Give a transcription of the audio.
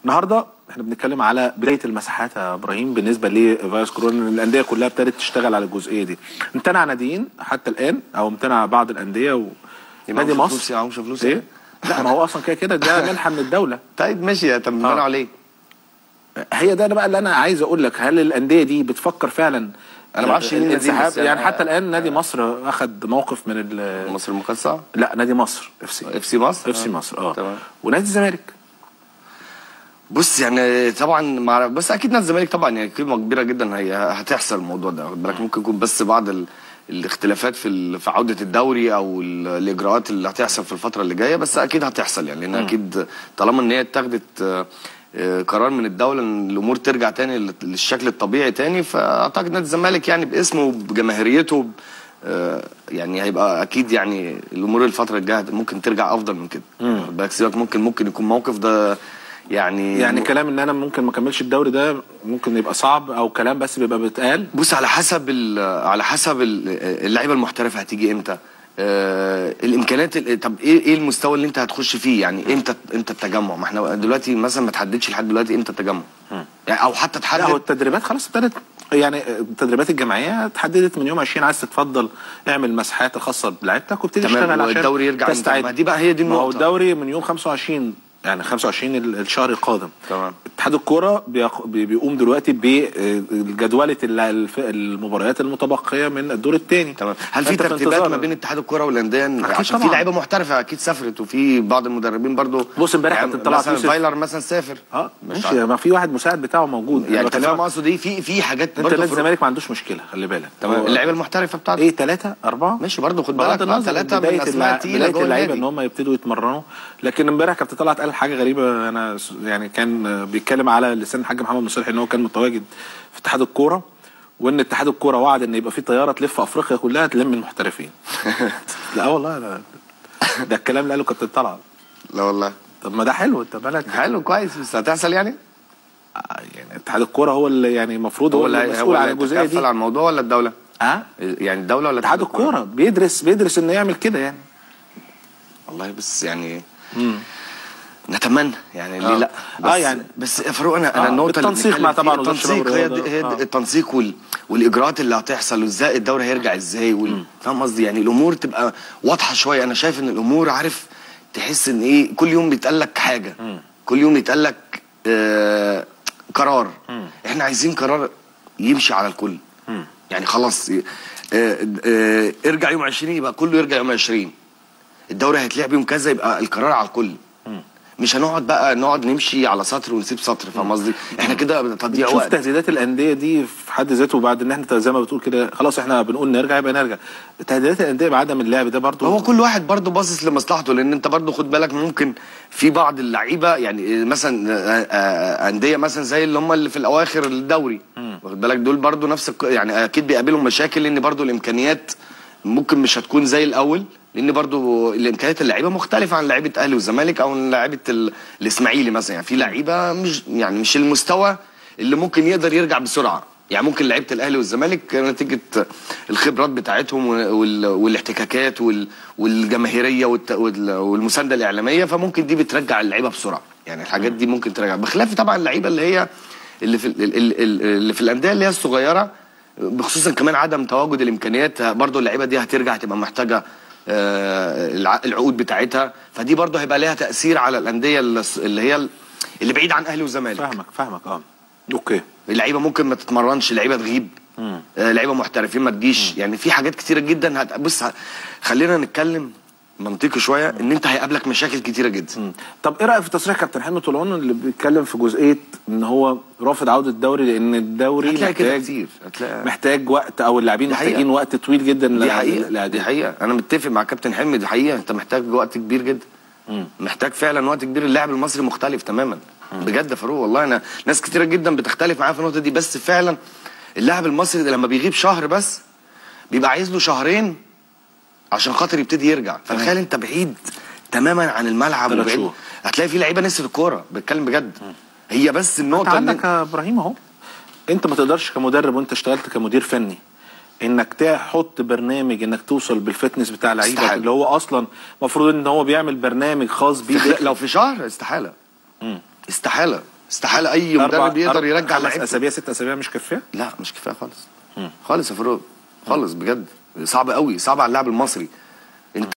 النهارده احنا بنتكلم على بدايه المساحات يا ابراهيم بالنسبه لفيروس كورونا لان الانديه كلها ابتدت تشتغل على الجزئيه دي امتنع ناديين حتى الان او امتنع بعض الانديه و... نادي معهمش مصر فلوس معهمش فلوس ايه لا ما هو اصلا كده كده ده منحه من الدوله طيب ماشي طب منعوا ليه؟ هي ده بقى اللي انا عايز اقول لك هل الانديه دي بتفكر فعلا أنا ما أعرفش مين النادي الانسحاب بس يعني أنا- حتى الان نادي مصر اخذ موقف من ال مصر المقاصة لا نادي مصر اف سي اف سي مصر اف سي مصر اه تمام ونادي الزمالك بص يعني طبعا مع بس اكيد نادي الزمالك طبعا يعني قيمه كبيره جدا هي هتحصل الموضوع ده واخد بالك ممكن يكون بس بعض ال... الاختلافات في ال... في عوده الدوري او ال... الاجراءات اللي هتحصل في الفتره اللي جايه بس اكيد هتحصل يعني لان اكيد طالما ان هي اتخذت آه، آه، قرار من الدوله ان الامور ترجع تاني لل- للشكل الطبيعي تاني فاعتقد نادي الزمالك يعني باسمه وبجماهيريته ب- آه، يعني هيبقى اكيد يعني الامور الفتره الجايه ممكن ترجع افضل من كده واخد بالك سيبك ممكن ممكن يكون موقف ده يعني يعني كلام ان انا ممكن ما اكملش الدوري ده ممكن يبقى صعب او كلام بس بيبقى بيتقال بص على حسب ال- على حسب ال- اللعيبه المحترفه هتيجي امتى آه الامكانيات ال- طب ايه ايه المستوى اللي انت هتخش فيه يعني امتى امتى التجمع ما احنا دلوقتي مثلا ما تحددش لحد دلوقتي امتى التجمع يعني او حتى لا هو تحدد التدريبات خلاص ابتدت يعني التدريبات الجماعيه اتحددت من يوم 20 عايز تتفضل اعمل المساحات الخاصه بلعيبتك وابتدي تمام، اشتغل عشان والدوري يرجع امتى؟ تستعد ما دي بقى هي دي ما هو النقطة. الدوري من يوم 25 يعني 25 ال- الشهر القادم تمام. اتحاد الكوره بيق- بي- بيقوم دلوقتي بجدوله ال- الف- المباريات المتبقيه من الدور الثاني تمام هل في ترتيبات ما بين اتحاد الكوره والانديه عشان في طبعاً. لعيبه محترفه اكيد سافرت وفي بعض المدربين برضو بص امبارح يعني كابتن طلعت مثلا يوسف- فايلر مثلا سافر اه مش ماشي عارف. ما في واحد مساعد بتاعه موجود يعني انت بكلمك- فاهم اقصد ايه في في حاجات انت برضو نادي فروق. الزمالك ما عندوش مشكله خلي بالك تمام هو- اللعيبه المحترفه بتاعته ايه ثلاثة أربعة ماشي برضه خد بغض بالك النظر ثلاثه من بداية الاسماء اللع- التقيله بداية جوه اللعيبة النادي ان هم يبتدوا يتمرنوا لكن امبارح كابتن طلعت قال حاجة غريبة انا س- يعني كان آه، بيتكلم على لسان الحاج محمد مصالح ان هو كان متواجد في اتحاد الكورة وان اتحاد الكورة وعد ان يبقى في طيارة تلف افريقيا كلها تلم المحترفين لا والله لا ده الكلام اللي قاله كابتن طلعت لا والله طب ما ده حلو انت بالك حلو كويس بس هتحصل يعني آه، يعني اتحاد الكورة هو اللي يعني المفروض هو, اللي مسؤول عن الجزئية هيتكفل دي عن الموضوع ولا الدوله؟ ها يعني الدوله ولا اتحاد الكورة بيدرس بيدرس انه يعمل كده يعني والله بس يعني نتمنى يعني ليه آه. لا آه، بس يعني- بس يا فاروق انا انا آه، النقطه اللي بالتنسيق بنتكلم مع فيها، طبعاً وزارة التنسيق الشباب هي والرياضة. هي آه. التنسيق وال والاجراءات اللي هتحصل وازاي الدوري هيرجع ازاي وال- فاهم قصدي يعني الامور تبقى واضحه شويه انا شايف ان الامور عارف تحس ان ايه كل يوم بيتقال لك حاجه كل يوم يتقال لك آه قرار احنا عايزين قرار يمشي على الكل يعني خلاص آه آه ارجع يوم 20 يبقى كله يرجع يوم 20 الدوري هيتلعب يوم كذا يبقى القرار على الكل مش هنقعد بقى نقعد نمشي على سطر ونسيب سطر فاهم قصدي احنا كده تضييع شوف وقت تهديدات الانديه دي في حد ذاته بعد ان احنا زي ما بتقول كده خلاص احنا بنقول نرجع يبقى نرجع تهديدات الانديه بعدم اللعب ده برضه هو كل واحد برضه باصص لمصلحته لان انت برضه خد بالك ممكن في بعض اللعيبه يعني مثلا آه، آه، انديه مثلا زي اللي هم اللي في الاواخر الدوري واخد بالك دول برضه نفس الق- يعني اكيد بيقابلهم مشاكل لان برضه الامكانيات ممكن مش هتكون زي الاول لان برضه الامكانيات اللعيبه مختلفه عن لعيبه اهلي والزمالك او لعيبه ال- الاسماعيلي مثلا يعني في لعيبه مش يعني مش المستوى اللي ممكن يقدر يرجع بسرعه يعني ممكن لعيبه الاهلي والزمالك نتيجه الخبرات بتاعتهم وال- والاحتكاكات وال- والجماهيريه والت- وال- والمسانده الاعلاميه فممكن دي بترجع اللعيبه بسرعه يعني الحاجات دي ممكن ترجع بخلاف طبعا اللعيبه اللي هي اللي في ال- ال- ال- اللي في الانديه اللي هي الصغيره بخصوصا كمان عدم تواجد الامكانيات برضو اللعيبه دي هترجع تبقى محتاجه آه، الع- العقود بتاعتها فدي برضو هيبقى ليها تاثير على الانديه اللي اللي هي اللي بعيد عن اهلي وزمالك فاهمك فاهمك اه اوكي اللعيبه ممكن ما تتمرنش لعيبه تغيب آه لعيبه محترفين ما تجيش يعني في حاجات كتيره جدا هت... بص ه- خلينا نتكلم منطقي شويه ان انت هيقابلك مشاكل كتيره جدا مم. طب ايه رايك في تصريح كابتن حلمي طولان اللي بيتكلم في جزئيه ان هو رافض عوده الدوري لان الدوري هتلاقي كده محتاج كتير هتلاقي محتاج وقت او اللاعبين دي حقيقة. محتاجين وقت طويل جدا دي للع- حقيقه دي للإعداد. حقيقه انا متفق مع كابتن حلمي دي حقيقه انت محتاج وقت كبير جدا محتاج فعلا وقت كبير اللاعب المصري مختلف تماما بجد يا فاروق والله انا ناس كتيره جدا بتختلف معايا في النقطه دي بس فعلا اللاعب المصري ده لما بيغيب شهر بس بيبقى عايز له شهرين عشان خاطر يبتدي يرجع فتخيل انت بعيد تماما عن الملعب ثلاث وبعيد شهور. هتلاقي في لعيبه نسيت الكوره بتكلم بجد هي بس انت النقطه اللي عندك يا ابراهيم اهو انت ما تقدرش كمدرب وانت اشتغلت كمدير فني انك تحط برنامج انك توصل بالفتنس بتاع لعيبك استحالة. اللي هو اصلا المفروض ان هو بيعمل برنامج خاص بيه في- لو في شهر استحاله استحاله استحاله اي مدرب يقدر يرجع خمس لعيبته اسابيع ست اسابيع مش كفايه لا مش كفايه خالص خالص يا فاروق خالص بجد صعب قوي صعب على اللاعب المصري